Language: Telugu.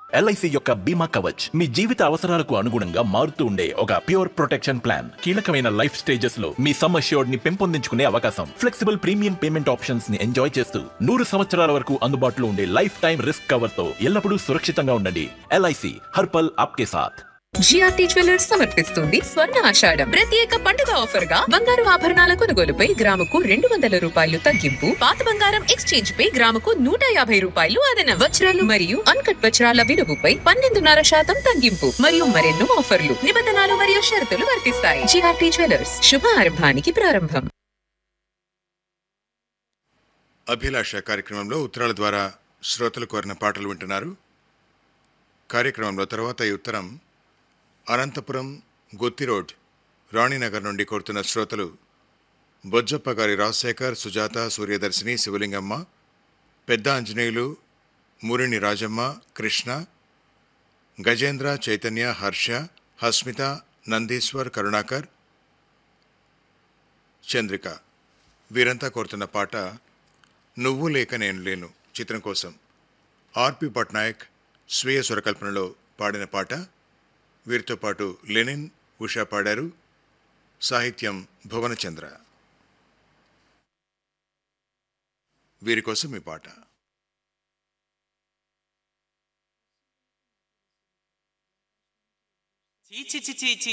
ఎల్ఐసి యొక్క బీమా కవచ్ మీ జీవిత అవసరాలకు అనుగుణంగా మారుతూ ఉండే ఒక ప్యూర్ ప్రొటెక్షన్ ప్లాన్ కీలకమైన లైఫ్ స్టేజెస్ లో మీ సమ్ అష్యూర్డ్ ని పెంపొందించుకునే అవకాశం ఫ్లెక్సిబుల్ ప్రీమియం పేమెంట్ ఆప్షన్స్ ని ఎంజాయ్ చేస్తూ నూరు సంవత్సరాల వరకు అందుబాటులో ఉండే లైఫ్ టైం రిస్క్ కవర్ తో ఎల్లప్పుడూ సురక్షితంగా ఉండండి ఎల్ఐసి హర్పల్ ఆప్కే సాథ్ జిఆర్టీ జ్యువెలర్స్ సమర్పిస్తుంది స్వర్ణ ఆషాఢం ప్రత్యేక పండుగ ఆఫర్ గా బంగారు ఆభరణాల కొనుగోలుపై గ్రాముకు రెండు వందల రూపాయలు తగ్గింపు పాత బంగారం ఎక్స్చేంజ్ పై గ్రాముకు నూట యాభై రూపాయలు అదన వజ్రాలు మరియు అన్కట్ వజ్రాల విలువపై పన్నెండున్నర శాతం తగ్గింపు మరియు మరెన్నో ఆఫర్లు నిబంధనలు మరియు షరతులు వర్తిస్తాయి జిఆర్టీ జ్యువెలర్స్ శుభారంభానికి ప్రారంభం అభిలాష కార్యక్రమంలో ఉత్తరాల ద్వారా శ్రోతలు కోరిన పాటలు వింటున్నారు కార్యక్రమంలో తర్వాత ఈ ఉత్తరం అనంతపురం గుత్తి రోడ్ రాణినగర్ నుండి కోరుతున్న శ్రోతలు బొజ్జప్ప గారి రాజశేఖర్ సుజాత సూర్యదర్శిని శివలింగమ్మ పెద్ద ఆంజనేయులు మురిని రాజమ్మ కృష్ణ గజేంద్ర చైతన్య హర్ష హస్మిత నందీశ్వర్ కరుణాకర్ చంద్రిక వీరంతా కోరుతున్న పాట నువ్వు లేక నేను లేను చిత్రం కోసం ఆర్పి పట్నాయక్ స్వీయ స్వరకల్పనలో పాడిన పాట వీరితో పాటు లెనిన్ ఉషా పాడారు సాహిత్యం భువనచంద్ర వీరి కోసం ఈ పాట చీ చీ చీ చీ చీ